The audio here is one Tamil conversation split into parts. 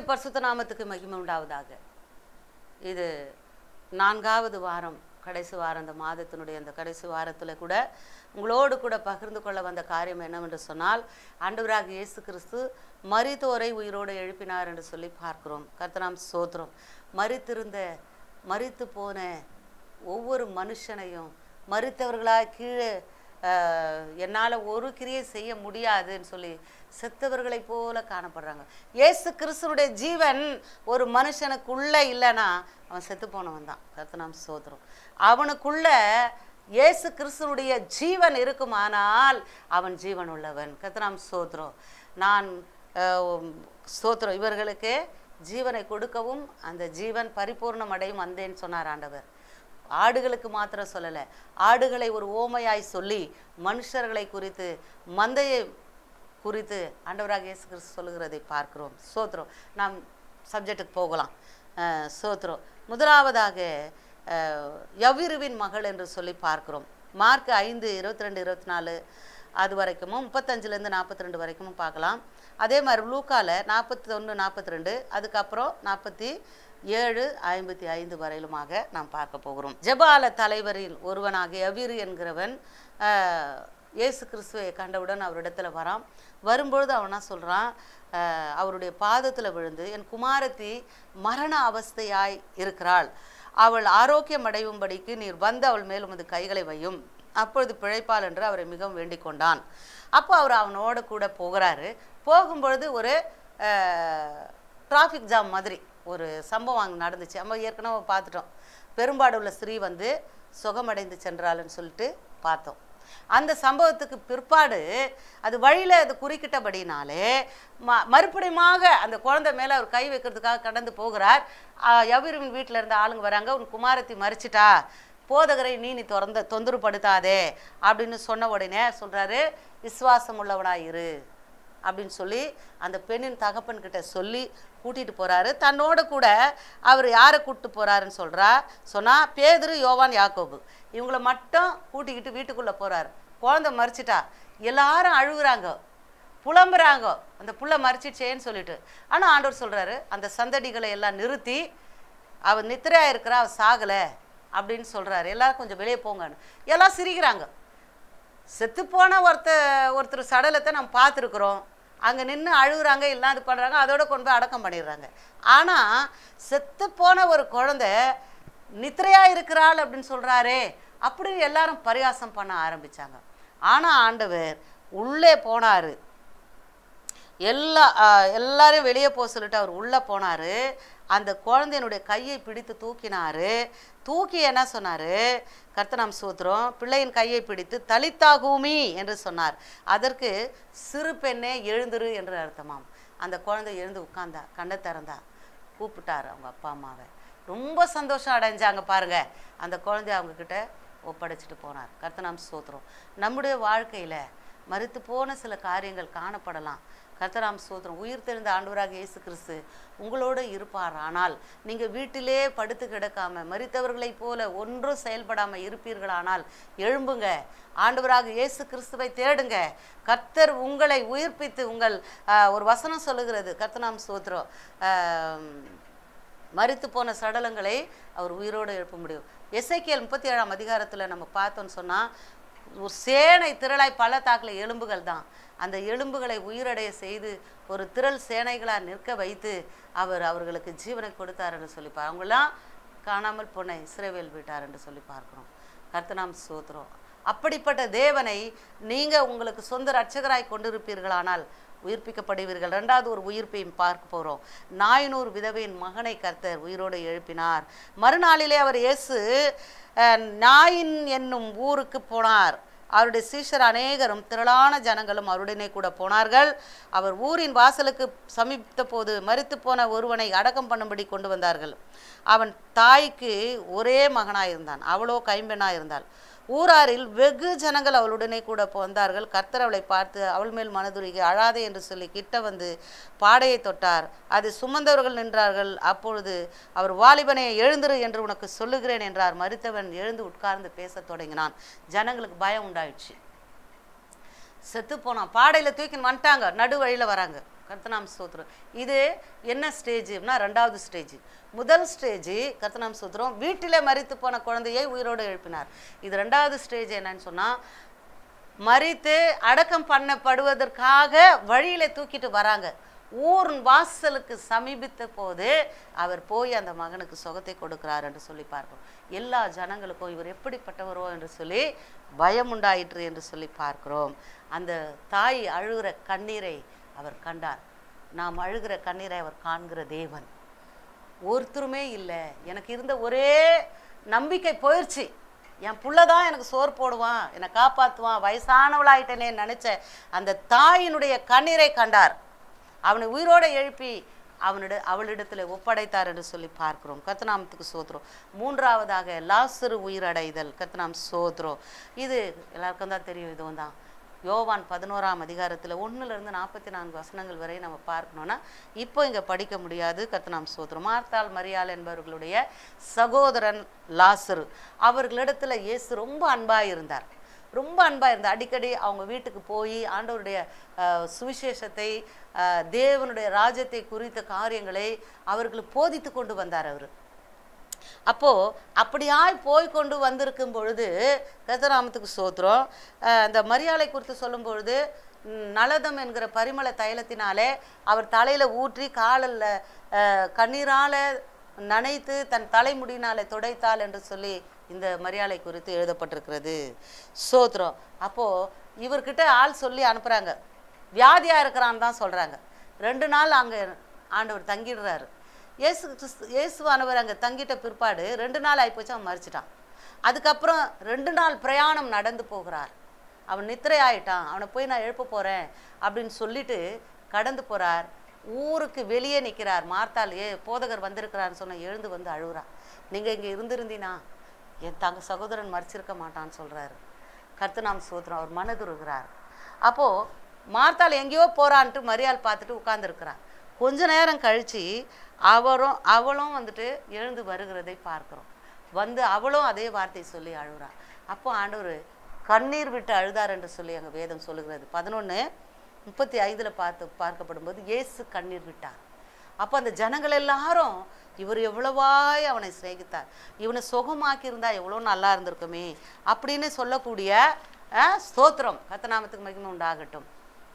பரிசுத்த நாமத்துக்கு மகிமை உண்டாவதாக இது நான்காவது வாரம் கடைசி வாரம் இந்த மாதத்தினுடைய அந்த கடைசி வாரத்தில் கூட உங்களோடு கூட பகிர்ந்து கொள்ள வந்த காரியம் என்னவென்று சொன்னால் ஆண்டவராக இயேசு கிறிஸ்து மரித்தோரை உயிரோடு எழுப்பினார் என்று சொல்லி பார்க்கிறோம் கர்த்தனாம் சோத்திரம் மரித்திருந்த மரித்து போன ஒவ்வொரு மனுஷனையும் மரித்தவர்களாய் கீழே என்னால் ஒரு கிரியை செய்ய முடியாதுன்னு சொல்லி செத்தவர்களைப் போல காணப்படுறாங்க இயேசு கிறிஸ்துனுடைய ஜீவன் ஒரு மனுஷனுக்குள்ள இல்லைன்னா அவன் செத்து போனவன் தான் கர்த்தனாம் சோதரம் அவனுக்குள்ள இயேசு கிறிஸ்துனுடைய ஜீவன் இருக்குமானால் அவன் ஜீவன் உள்ளவன் கர்த்தனாம் சோத்ரம் நான் அஹ், ஸ்தோத்திரம் இவர்களுக்கு ஜீவனை கொடுக்கவும் அந்த ஜீவன் பரிபூர்ணம் அடையும் வந்தேன்னு சொன்னார் ஆண்டவர் ஆடுகளுக்கு மாத்திரம் சொல்லலை ஆடுகளை ஒரு ஓமையாய் சொல்லி மனுஷர்களை குறித்து மந்தையை குறித்து ஆண்டவராக இயேசு கிறிஸ்து சொல்லுகிறதை பார்க்கிறோம் சோத்திரம் நாம் சப்ஜெக்ட்டுக்கு போகலாம் அஹ், சோத்திரம் முதலாவதாக அஹ், யவ்விருவின் மகள் என்று சொல்லி பார்க்கிறோம் மார்க் ஐந்து இருபத்தி ரெண்டு இருபத்தி நாலு அது வரைக்கும் முப்பத்தஞ்சுலேருந்து நாற்பத்தி ரெண்டு வரைக்கும் பார்க்கலாம் அதே மாதிரி லூக்கால நாற்பத்தி ஒன்று நாற்பத்தி ரெண்டு அதுக்கப்புறம் நாற்பத்தி ஏழு ஐம்பத்தி ஐந்து வரையிலுமாக நாம் பார்க்க போகிறோம் ஜெபால தலைவரில் ஒருவனாக யவிரு என்கிறவன் ஆஹ், இயேசு கிறிஸ்துவை கண்டவுடன் அவரிடத்துல வரான் வரும்பொழுது அவனா சொல்கிறான் அவருடைய பாதத்தில் விழுந்து என் குமாரத்தி மரண அவஸ்தையாய் இருக்கிறாள் அவள் ஆரோக்கியம் அடையும்படிக்கு நீர் வந்து அவள் மேல் உமது கைகளை வையும் அப்பொழுது பிழைப்பாள் என்று அவரை மிகவும் வேண்டிக் கொண்டான் அப்போ அவர் அவனோட கூட போகிறாரு போகும்பொழுது ஒரு டிராஃபிக் ஜாம் மாதிரி ஒரு சம்பவம் அங்கே நடந்துச்சு நம்ம ஏற்கனவே பார்த்துட்டோம் பெரும்பாடு உள்ள ஸ்திரீ வந்து சுகமடைந்து சென்றாள்னு சொல்லிட்டு பார்த்தோம் அந்த சம்பவத்துக்கு பிற்பாடு அது வழியில் அது குறுக்கிட்டபடினாலே ம மறுபடியுமாக அந்த குழந்தை மேலே அவர் கை வைக்கிறதுக்காக கடந்து போகிறார் யவிரின் வீட்டில் இருந்த ஆளுங்க வராங்க உன் குமாரத்தி மறிச்சிட்டா போதகரை நீ நீ திறந்த தொந்தரப்படுத்தாதே அப்படின்னு சொன்ன உடனே சொல்கிறாரு விசுவாசம் உள்ளவனாய் இரு அப்படின்னு சொல்லி அந்த பெண்ணின் தகப்பன் கிட்ட சொல்லி கூட்டிட்டு போறாரு தன்னோட கூட அவர் யாரை கூட்டிட்டு போறாருன்னு சொல்றா சொன்னா பேதுரு யோவான் யாக்கோபு இவங்கள மட்டும் கூட்டிக்கிட்டு வீட்டுக்குள்ள போறாரு குழந்தை மறிச்சிட்டா எல்லாரும் அழுகுறாங்க புலம்புறாங்க அந்த புள்ள மறிச்சிச்சேன்னு சொல்லிட்டு ஆனா ஆண்டவர் சொல்றாரு அந்த சந்தடிகளை எல்லாம் நிறுத்தி அவ நித்திரையா இருக்கிறா அவ சாகல அப்படின்னு சொல்றாரு எல்லாரும் கொஞ்சம் வெளியே போங்கன்னு எல்லாம் சிரிக்கிறாங்க செத்துப்போன ஒருத்தர் ஒருத்தர் சடலத்தை நம்ம பார்த்துருக்குறோம் அங்கே நின்று அழுகுறாங்க எல்லாம் இது பண்ணுறாங்க அதோட கொண்டு போய் அடக்கம் பண்ணிடுறாங்க ஆனால் செத்துப்போன ஒரு குழந்தை நித்திரையாக இருக்கிறாள் அப்படின்னு சொல்கிறாரே அப்படின்னு எல்லாரும் பரிகாசம் பண்ண ஆரம்பித்தாங்க ஆனால் ஆண்டவர் உள்ளே போனார் எல்லா ஆஹ், எல்லாரையும் வெளியே போக சொல்லிட்டு அவர் உள்ளே போனார் அந்த குழந்தையினுடைய கையை பிடித்து தூக்கினார் தூக்கி என்ன சொன்னார் கர்த்தனாம் சூத்திரம் பிள்ளையின் கையை பிடித்து தலித்தாகூமி என்று சொன்னார் அதற்கு சிறு பெண்ணே எழுந்திரு என்று அர்த்தமாம் அந்த குழந்தை எழுந்து உட்கார்ந்தா கண்ணை திறந்தா கூப்பிட்டார் அவங்க அப்பா அம்மாவை ரொம்ப சந்தோஷம் அடைஞ்சாங்க பாருங்க அந்த குழந்தைய அவங்க கிட்ட ஒப்படைச்சிட்டு போனார் கர்த்தனாம் சோத்திரம் நம்முடைய வாழ்க்கையில மறுத்து போன சில காரியங்கள் காணப்படலாம் கர்த்தராம் சோத்திரம் உயிர் தெரிந்த ஆண்டவராக இயேசு கிறிஸ்து உங்களோடு இருப்பார் ஆனால் நீங்கள் வீட்டிலே படுத்து கிடக்காம மரித்தவர்களைப் போல ஒன்றும் செயல்படாம இருப்பீர்களானால் எழும்புங்க ஆண்டவராக இயேசு கிறிஸ்துவை தேடுங்க கர்த்தர் உங்களை உயிர்ப்பித்து உங்கள் ஆஹ், ஒரு வசனம் சொல்லுகிறது கர்த்தனாம் சோத்திரம் ஆஹ், மரித்து போன சடலங்களை அவர் உயிரோடு எழுப்ப முடியும் எஸ்ஐக்கியல் முப்பத்தி ஏழாம் அதிகாரத்தில் நம்ம பார்த்தோன்னு சொன்னால் ஒரு சேனை திரளாய் பள்ளத்தாக்கில் எலும்புகள் தான் அந்த எலும்புகளை உயிரடைய செய்து ஒரு திரள் சேனைகளாக நிற்க வைத்து அவர் அவர்களுக்கு ஜீவனை கொடுத்தார் என்று சொல்லி பா- அவங்களாம் காணாமல் போன இஸ்ரவேல் வீட்டார் என்று சொல்லி பார்க்கிறோம் கர்த்தனாம் சோத்திரம் அப்படிப்பட்ட தேவனை நீங்கள் உங்களுக்கு சொந்த ரட்சகராய் கொண்டிருப்பீர்களானால் உயிர்ப்பிக்கப்படுவீர்கள் ரெண்டாவது ஒரு உயிர்ப்பையும் பார்க்க போகிறோம் நாயனூர் விதவையின் மகனை கர்த்தர் உயிரோடு எழுப்பினார் மறுநாளிலே அவர் இயேசு அஹ், நாயின் என்னும் ஊருக்கு போனார் அவருடைய சீஷர் அநேகரும் திரளான ஜனங்களும் அவருடனே கூட போனார்கள் அவர் ஊரின் வாசலுக்கு சமீபித்த போது மரித்து போன ஒருவனை அடக்கம் பண்ணும்படி கொண்டு வந்தார்கள் அவன் தாய்க்கு ஒரே மகனாயிருந்தான் அவளோ கைம்பெண்ணாக இருந்தாள் ஊராரில் வெகு ஜனங்கள் அவளுடனே கூட வந்தார்கள் கர்த்தர் அவளை பார்த்து அவள் மேல் மனதுருகி அழாதே என்று சொல்லி கிட்ட வந்து பாடையை தொட்டார் அது சுமந்தவர்கள் நின்றார்கள் அப்பொழுது அவர் வாலிபனை எழுந்திரு என்று உனக்கு சொல்லுகிறேன் என்றார் மரித்தவன் எழுந்து உட்கார்ந்து பேசத் தொடங்கினான் ஜனங்களுக்கு பயம் உண்டாயிடுச்சு செத்து போனான் பாடையில் தூக்கின்னு வந்துட்டாங்க நடு வழியில் வராங்க கர்த்தனாம் ஸ்தோத்திரம் இது என்ன ஸ்டேஜ்னா ரெண்டாவது ஸ்டேஜ் முதல் ஸ்டேஜ் கர்த்தனாம் ஸ்தோத்திரம் வீட்டிலே மரித்து போன குழந்தையை உயிரோடு எழுப்பினார் இது ரெண்டாவது ஸ்டேஜ் என்னன்னு சொன்னால் மரித்து அடக்கம் பண்ணப்படுவதற்காக வழியில தூக்கிட்டு வராங்க ஊர் வாசலுக்கு சமீபித்த போது அவர் போய் அந்த மகனுக்கு சுகத்தை கொடுக்கிறார் என்று சொல்லி பார்க்கிறோம் எல்லா ஜனங்களுக்கும் இவர் எப்படிப்பட்டவரோ என்று சொல்லி பயம் உண்டாயிற்று என்று சொல்லி பார்க்கிறோம் அந்த தாய் அழுகிற கண்ணீரை அவர் கண்டார் நாம் அழுகிற கண்ணீரை அவர் காண்கிற தேவன் ஒருத்தருமே இல்லை எனக்கு இருந்த ஒரே நம்பிக்கை போயிடுச்சு என் புள்ள தான் எனக்கு சோறு போடுவான் என்னை காப்பாற்றுவான் வயசானவளாயிட்டேனே நினச்ச அந்த தாயினுடைய கண்ணீரை கண்டார் அவனை உயிரோட எழுப்பி அவனிட அவளிடத்தில் ஒப்படைத்தார் என்று சொல்லி பார்க்கிறோம் கத்தநாமத்துக்கு சோத்திரம் மூன்றாவதாக லாசரு உயிரடைதல் கத்தநாம் சோத்திரம் இது எல்லாருக்கும் தான் தெரியும் இதுவும் தான் யோவான் பதினோராம் அதிகாரத்தில் ஒன்றுலேருந்து நாற்பத்தி நான்கு வசனங்கள் வரை நம்ம பார்க்கணுன்னா இப்போ இங்கே படிக்க முடியாது கத்தனாம் சோத்திரம் மார்த்தாள் மரியாள் என்பவர்களுடைய சகோதரன் லாசரு அவர்களிடத்துல இயேசு ரொம்ப அன்பாக இருந்தார் ரொம்ப அன்பாக இருந்தார் அடிக்கடி அவங்க வீட்டுக்கு போய் ஆண்டவருடைய அஹ், சுவிசேஷத்தை அஹ், தேவனுடைய ராஜ்யத்தை குறித்த காரியங்களை அவர்களுக்கு போதித்து கொண்டு வந்தார் அவர் அப்போ அப்படியாய் போய் கொண்டு வந்திருக்கும் பொழுது கத்தராமத்துக்கு சோத்திரம் அஹ் அந்த மரியாதை குறித்து சொல்லும் பொழுது ம், நலதம் என்கிற பரிமள தைலத்தினாலே அவர் தலையில ஊற்றி காலில் கண்ணீரால நனைத்து தன் தலைமுடியினாலே துடைத்தாள் என்று சொல்லி இந்த மரியாதை குறித்து எழுதப்பட்டிருக்கிறது சோத்திரம் அப்போ இவர்கிட்ட ஆள் சொல்லி அனுப்புறாங்க வியாதியா இருக்கிறான்னு தான் சொல்றாங்க ரெண்டு நாள் அங்க ஆண்டவர் தங்கிடுறாரு இயேசு கிறிஸ்து இயேசுவானவர் அங்கே தங்கிட்ட பிற்பாடு ரெண்டு நாள் ஆகிப்போச்சு அவன் மறிச்சிட்டான் அதுக்கப்புறம் ரெண்டு நாள் பிரயாணம் நடந்து போகிறார் அவன் நித்திரை ஆயிட்டான் அவனை போய் நான் எழுப்ப போகிறேன் அப்படின்னு சொல்லிட்டு கடந்து போகிறார் ஊருக்கு வெளியே நிற்கிறார் மார்த்தாள் ஏ போதகர் வந்திருக்கிறான்னு சொன்ன எழுந்து வந்து அழுகுறா நீங்கள் இங்கே இருந்திருந்தீனா என் தங்க சகோதரன் மறிச்சிருக்க மாட்டான்னு சொல்கிறாரு கர்த்தநாம் சோத்திரம் அவர் மனதுருகிறார் அப்போது மார்த்தாள் எங்கேயோ போகிறான்ட்டு மரியாள் பார்த்துட்டு உட்கார்ந்திருக்கிறான் கொஞ்ச நேரம் கழித்து அவரும் அவளும் வந்துட்டு எழுந்து வருகிறதை பார்க்குறோம் வந்து அவளும் அதே வார்த்தை சொல்லி அழுகுறா அப்போ ஆண்டவர் கண்ணீர் விட்டு அழுதார் என்று சொல்லி அங்கே வேதம் சொல்லுகிறது பதினொன்று முப்பத்தி ஐந்தில் பார்த்து பார்க்கப்படும்போது இயேசு கண்ணீர் விட்டார் அப்போ அந்த ஜனங்கள் எல்லாரும் இவர் எவ்வளவாய் அவனை சிநேகித்தார் இவனை சுகமாக்கி இருந்தா எவ்வளோ நல்லா இருந்திருக்குமே அப்படின்னு சொல்லக்கூடிய அஹ், ஸ்தோத்திரம் கத்தநாமத்துக்கு மகிமை உண்டாகட்டும்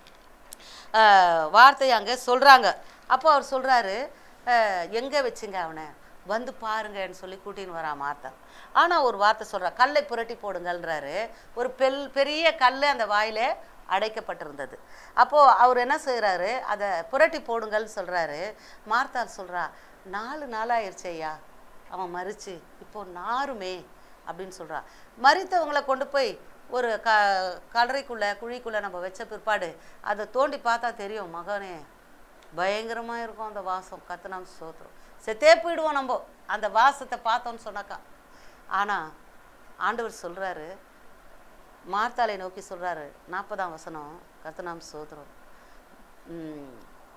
ஆஹ், வார்த்தை அங்கே சொல்கிறாங்க அப்போ அவர் சொல்கிறாரு எங்கே வச்சுங்க அவனை வந்து பாருங்கன்னு சொல்லி கூட்டின்னு வரா மார்த்தா ஆனால் ஒரு வார்த்தை சொல்றா கல்லை புரட்டி போடுங்கள்ன்றாரு ஒரு பெல் பெரிய கல் அந்த வாயிலே அடைக்கப்பட்டிருந்தது அப்போது அவர் என்ன செய்கிறாரு அதை புரட்டி போடுங்கள்னு சொல்கிறாரு மார்த்தாள் சொல்கிறா நாலு நாளாயிருச்சு ஐயா அவன் மறிச்சு இப்போ நாருமே அப்படின்னு சொல்றா மறித்தவங்களை கொண்டு போய் ஒரு க கலரைக்குள்ளே குழிக்குள்ளே நம்ம வச்ச பிற்பாடு அதை தோண்டி பார்த்தா தெரியும் மகனே பயங்கரமாக இருக்கும் அந்த வாசம் கத்தனாம் சோத்திரம் செத்தே போயிடுவோம் நம்ம அந்த வாசத்தை பார்த்தோம்னு சொன்னாக்கா ஆனால் ஆண்டவர் சொல்கிறாரு மார்த்தாளை நோக்கி சொல்கிறாரு நாற்பதாம் வசனம் கத்தனாம் சோத்திரம் உம்,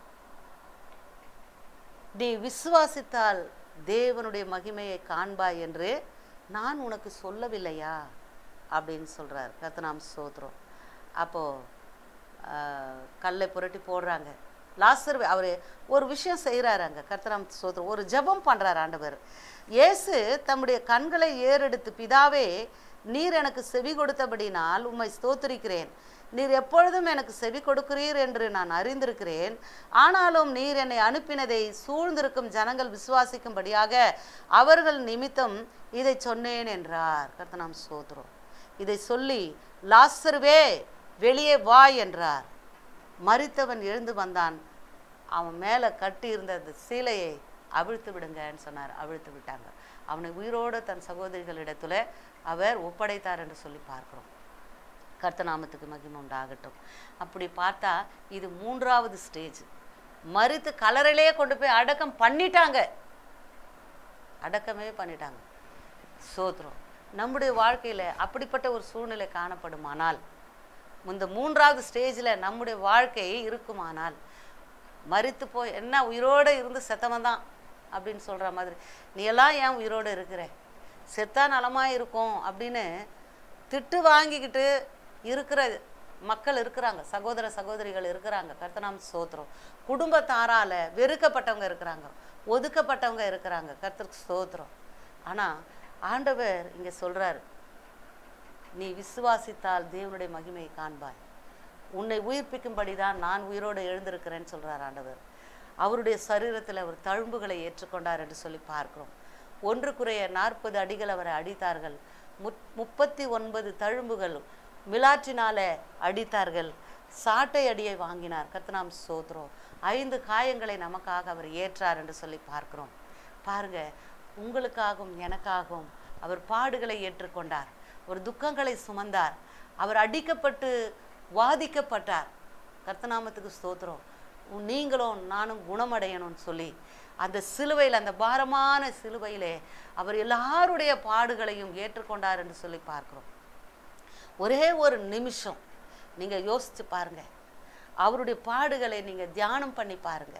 நீ விசுவாசித்தால் தேவனுடைய மகிமையை காண்பாய் என்று நான் உனக்கு சொல்லவில்லையா அப்படின்னு சொல்றார் கத்தனாம் சோத்திரம் அப்போது கல்லை புரட்டி போடுறாங்க லாசர் அவர் ஒரு விஷயம் செய்கிறாரு அங்கே கர்த்தராம் சோத்திரம் ஒரு ஜெபம் பண்ணுறார் ஆண்டவர் இயேசு தம்முடைய கண்களை ஏறெடுத்து பிதாவே நீர் எனக்கு செவி கொடுத்தபடினால் உம்மை ஸ்தோத்திரிக்கிறேன் நீர் எப்பொழுதும் எனக்கு செவி கொடுக்கிறீர் என்று நான் அறிந்திருக்கிறேன் ஆனாலும் நீர் என்னை அனுப்பினதை சூழ்ந்திருக்கும் ஜனங்கள் விசுவாசிக்கும்படியாக அவர்கள் நிமித்தம் இதை சொன்னேன் என்றார் கர்த்தனாம் சோத்திரம் இதை சொல்லி லாசருவே வெளியே வா என்றார் மரித்தவன் எழுந்து வந்தான் அவன் மேலே கட்டி இருந்த அந்த சீலையை அவிழ்த்து விடுங்கன்னு சொன்னார் அவிழ்த்து விட்டாங்க அவனை உயிரோடு தன் சகோதரிகளிடத்துல அவர் ஒப்படைத்தார் என்று சொல்லி பார்க்கிறோம் கர்த்தநாமத்துக்கு மகிமை உண்டாகட்டும் அப்படி பார்த்தா இது மூன்றாவது ஸ்டேஜ் மறித்து கலரிலே கொண்டு போய் அடக்கம் பண்ணிட்டாங்க அடக்கமே பண்ணிட்டாங்க சோத்திரம் நம்முடைய வாழ்க்கையில் அப்படிப்பட்ட ஒரு சூழ்நிலை காணப்படுமானால் இந்த மூன்றாவது ஸ்டேஜில் நம்முடைய வாழ்க்கை இருக்குமானால் மரித்து போய் என்ன உயிரோடு இருந்து செத்தவன் தான் அப்படின்னு சொல்கிற மாதிரி நீ எல்லாம் ஏன் உயிரோடு இருக்கிற செத்தா நலமாக இருக்கும் அப்படின்னு திட்டு வாங்கிக்கிட்டு இருக்கிற மக்கள் இருக்கிறாங்க சகோதர சகோதரிகள் இருக்கிறாங்க கர்த்தனாம் ஸ்தோத்திரம் குடும்பத்தாரால வெறுக்கப்பட்டவங்க இருக்கிறாங்க ஒதுக்கப்பட்டவங்க இருக்கிறாங்க கர்த்தருக்கு ஸ்தோத்திரம் ஆனா ஆண்டவர் இங்க சொல்றாரு நீ விசுவாசித்தால் தேவனுடைய மகிமையை காண்பாய் உன்னை உயிர்ப்பிக்கும்படி தான் நான் உயிரோடு எழுந்திருக்கிறேன்னு சொல்றார் ஆண்டவர் அவருடைய சரீரத்தில் அவர் தழும்புகளை ஏற்றுக்கொண்டார் என்று சொல்லி பார்க்கிறோம் ஒன்று குறைய நாற்பது அடிகள் அவரை அடித்தார்கள் முப் முப்பத்தி ஒன்பது தழும்புகள் மிலாற்றினால அடித்தார்கள் சாட்டை அடியை வாங்கினார் கர்த்தனாம் சோத்ரம் ஐந்து காயங்களை நமக்காக அவர் ஏற்றார் என்று சொல்லி பார்க்கிறோம் பாருங்க உங்களுக்காகவும் எனக்காகவும் அவர் பாடுகளை ஏற்றுக்கொண்டார் ஒரு துக்கங்களை சுமந்தார் அவர் அடிக்கப்பட்டு வாதிக்கப்பட்டார் கர்த்தநாமத்துக்கு ஸ்தோத்திரம் உன் நீங்களும் நானும் குணமடையணும்னு சொல்லி அந்த சிலுவையில் அந்த பாரமான சிலுவையிலே அவர் எல்லாருடைய பாடுகளையும் ஏற்றுக்கொண்டார் என்று சொல்லி பார்க்கிறோம் ஒரே ஒரு நிமிஷம் நீங்க யோசிச்சு பாருங்க அவருடைய பாடுகளை நீங்க தியானம் பண்ணி பாருங்க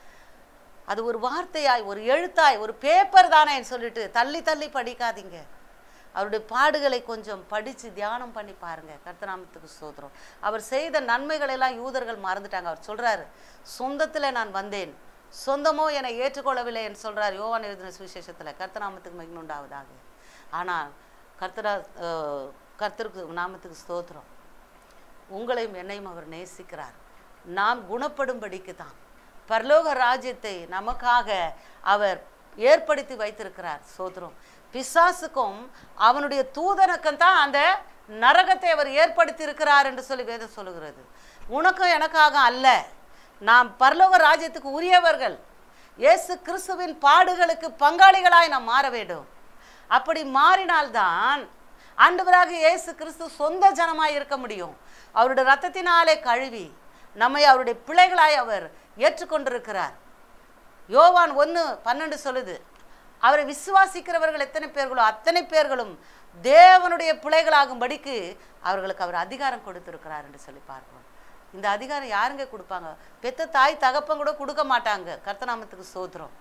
அது ஒரு வார்த்தையாய் ஒரு எழுத்தாய் ஒரு பேப்பர் தானே சொல்லிட்டு தள்ளி தள்ளி படிக்காதீங்க அவருடைய பாடுகளை கொஞ்சம் படித்து தியானம் பண்ணி பாருங்க கர்த்தநாமத்துக்கு ஸ்தோத்திரம் அவர் செய்த நன்மைகள் எல்லாம் யூதர்கள் மறந்துட்டாங்க அவர் சொல்றாரு சொந்தத்தில் நான் வந்தேன் சொந்தமோ என்னை ஏற்றுக்கொள்ளவில்லை என்று சொல்றார் யோவான் எழுதின சுவிசேஷத்தில் கர்த்தநாமத்துக்கு மகிமை உண்டாவதாக ஆனால் கர்த்தரா அஹ், கர்த்தருக்கு நாமத்துக்கு ஸ்தோத்திரம் உங்களையும் என்னையும் அவர் நேசிக்கிறார் நாம் குணப்படும்படிக்கு தான் பரலோக ராஜ்யத்தை நமக்காக அவர் ஏற்படுத்தி வைத்திருக்கிறார் சோதரம் பிசாசுக்கும் அவனுடைய தூதனுக்கும் தான் அந்த நரகத்தை அவர் ஏற்படுத்தி இருக்கிறார் என்று சொல்லி வேதம் சொல்லுகிறது உனக்கும் எனக்காக அல்ல நாம் பரலோக ராஜ்யத்துக்கு உரியவர்கள் இயேசு கிறிஸ்துவின் பாடுகளுக்கு பங்காளிகளாய் நாம் மாற வேண்டும் அப்படி மாறினால்தான் ஆண்டவராக இயேசு கிறிஸ்து சொந்த ஜனமாய் இருக்க முடியும் அவருடைய ரத்தத்தினாலே கழுவி நம்மை அவருடைய பிள்ளைகளாய் அவர் ஏற்றுக்கொண்டிருக்கிறார் யோவான் ஒன்று பன்னெண்டு சொல்லுது அவரை விசுவாசிக்கிறவர்கள் எத்தனை பேர்களோ அத்தனை பேர்களும் தேவனுடைய பிள்ளைகளாகும்படிக்கு அவர்களுக்கு அவர் அதிகாரம் கொடுத்திருக்கிறார் என்று சொல்லி பார்க்கிறோம் இந்த அதிகாரம் யாருங்க கொடுப்பாங்க பெத்த தாய் தகப்பன் கூட கொடுக்க மாட்டாங்க கர்த்தநாமத்துக்கு சோத்திரம்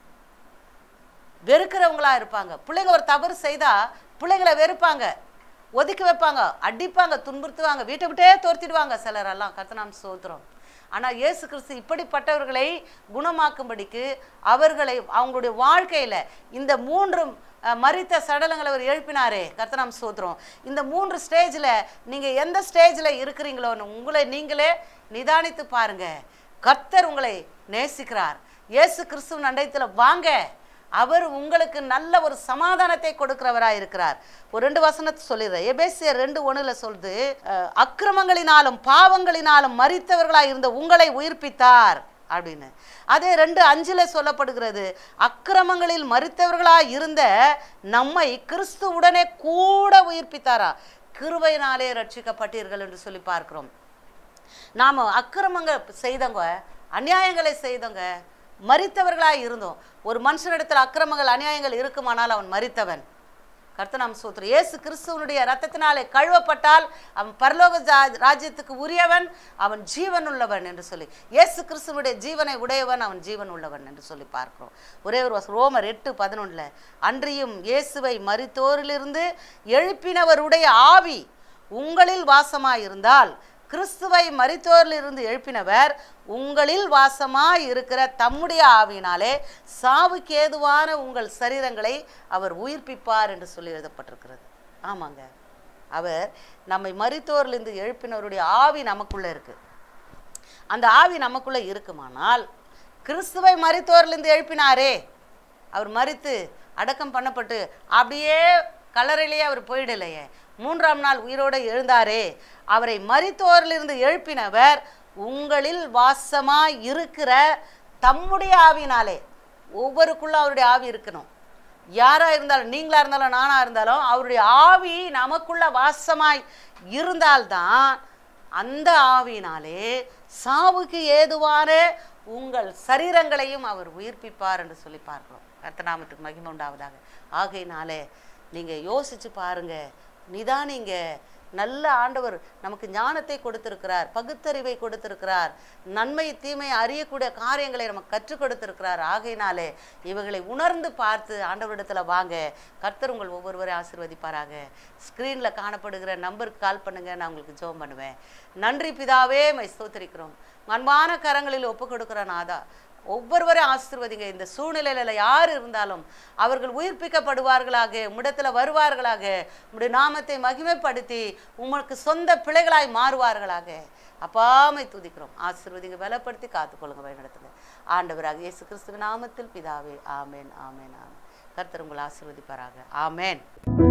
வெறுக்கிறவங்களா இருப்பாங்க பிள்ளைங்க ஒரு தவறு செய்தா பிள்ளைங்களை வெறுப்பாங்க ஒதுக்கி வைப்பாங்க அடிப்பாங்க துன்புறுத்துவாங்க வீட்டை விட்டே துரத்திடுவாங்க சிலரெல்லாம் கர்த்தநாம சோத்திரம் ஆனால் இயேசு கிறிஸ்து இப்படிப்பட்டவர்களை குணமாக்கும்படிக்கு அவர்களை அவங்களுடைய வாழ்க்கையில் இந்த மூன்று அஹ், மரித்த சடலங்களை அவர் எழுப்பினாரே கர்த்தநாம் சோத்திரம் இந்த மூன்று ஸ்டேஜில் நீங்கள் எந்த ஸ்டேஜில் இருக்கிறீங்களோன்னு உங்களை நீங்களே நிதானித்து பாருங்க கர்த்தர் உங்களை நேசிக்கிறார் இயேசு கிறிஸ்துவின் அண்டயத்தில் வாங்க அவர் உங்களுக்கு நல்ல ஒரு சமாதானத்தை கொடுக்கிறவராய் இருக்கிறார் ஒரு ரெண்டு வசனத்தை சொல்லிடுறேன் எபேசியர் ரெண்டு ஒண்ணுல சொல்லுது அஹ், அக்கிரமங்களினாலும் பாவங்களினாலும் மரித்தவர்களாய் இருந்த உங்களை உயிர்ப்பித்தார் அப்படின்னு அதே ரெண்டு அஞ்சுல சொல்லப்படுகிறது அக்கிரமங்களில் மரித்தவர்களாய் இருந்த நம்மை கிறிஸ்துவுடனே கூட உயிர்ப்பித்தாரா கிருபையினாலே ரட்சிக்கப்பட்டீர்கள் என்று சொல்லி பார்க்கிறோம் நாம் அக்கிரமங்கள் செய்தவங்க அநியாயங்களை செய்தவங்க மரித்தவர்களாய் இருந்தோம் ஒரு மனுஷனிடத்தில் அக்கிரமங்கள் அநியாயங்கள் இருக்குமானால் அவன் மரித்தவன் கர்த்தனாம் சோத்திரம் இயேசு கிறிஸ்துவனுடைய ரத்தத்தினாலே கழுவப்பட்டால் அவன் பரலோக ஜா- ராஜ்யத்துக்கு உரியவன் அவன் ஜீவன் உள்ளவன் என்று சொல்லி இயேசு கிறிஸ்துவனுடைய ஜீவனை உடையவன் அவன் ஜீவன் உள்ளவன் என்று சொல்லி பார்க்கிறோம் ஒரே ஒரு வசனம், ரோமர் எட்டு பதினொன்றில் அன்றியும் இயேசுவை மரித்தோரிலிருந்து எழுப்பினவருடைய ஆவி உங்களில் வாசமாயிருந்தால் கிறிஸ்துவை மரித்தோரிலிருந்து எழுப்பினவர் உங்களில் வாசமாய் இருக்கிற தம்முடைய ஆவியினாலே சாவுக்கு ஏதுவான உங்கள் சரீரங்களை அவர் உயிர்ப்பிப்பார் என்று சொல்லி எழுதப்பட்டிருக்கிறது ஆமாங்க அவர் நம்மை மரித்தோரிலிருந்து எழுப்பினவருடைய ஆவி நமக்குள்ள இருக்கு அந்த ஆவி நமக்குள்ள இருக்குமானால் கிறிஸ்துவை மரித்தோரிலிருந்து எழுப்பினாரே அவர் மரித்து அடக்கம் பண்ணப்பட்டு அப்படியே கல்லறையிலேயே அவர் போயிடலையே மூன்றாம் நாள் உயிரோடு எழுந்தாரே அவரை மரித்தோரிலிருந்து எழுப்பினவர் உங்களில் வாசமாய் இருக்கிற தம்முடைய ஆவியினாலே ஒவ்வொருக்குள்ள அவருடைய ஆவி இருக்கணும் யாரா இருந்தாலும் நீங்களா இருந்தாலும் நானா இருந்தாலும் அவருடைய ஆவி நமக்குள்ள வாசமாய் இருந்தால்தான் அந்த ஆவியினாலே சாவுக்கு ஏதுவான உங்கள் சரீரங்களையும் அவர் உயிர்ப்பிப்பார் என்று சொல்லி பார்க்கிறோம் கர்த்தநாமத்துக்கு மகிமை உண்டாவதாக ஆகையினாலே நீங்க யோசிச்சு பாருங்க நிதானிங்க நல்ல ஆண்டவர் நமக்கு ஞானத்தை கொடுத்திருக்கிறார் பகுத்தறிவை கொடுத்திருக்கிறார் நன்மை தீமை அறியக்கூடிய காரியங்களை நமக்கு கற்றுக் கொடுத்திருக்கிறார் ஆகையினாலே இவைகளை உணர்ந்து பார்த்து ஆண்டவரிடத்துல வாங்க கர்த்தர் உங்கள் ஒவ்வொருவரையும் ஆசீர்வதிப்பாராக ஸ்க்ரீனில் காணப்படுகிற நம்பருக்கு கால் பண்ணுங்க நான் உங்களுக்கு ஜெபம் பண்ணுவேன் நன்றி பிதாவே மை ஸ்தோத்திரிக்கிறோம் அன்பான கரங்களில் ஒப்பு கொடுக்கிற நாதா ஒவ்வொருவரையும் ஆசீர்வதிங்க இந்த சூழ்நிலையில யார் இருந்தாலும் அவர்கள் உயிர்ப்பிக்கப்படுவார்களாக உம்மிடத்தில் வருவார்களாக உம்முடைய நாமத்தை மகிமைப்படுத்தி உமக்கு சொந்த பிள்ளைகளாய் மாறுவார்களாக அப்பாமை துதிக்கிறோம் ஆசீர்வதிங்க பலப்படுத்தி காத்துக்கொள்ளுங்க வழிநடத்துங்க ஆண்டவராக இயேசு கிறிஸ்துவின் நாமத்தில் பிதாவே ஆமேன் ஆமேன் ஆமேன் கர்த்தர் உங்களை ஆசீர்வதிப்பாராக ஆமேன்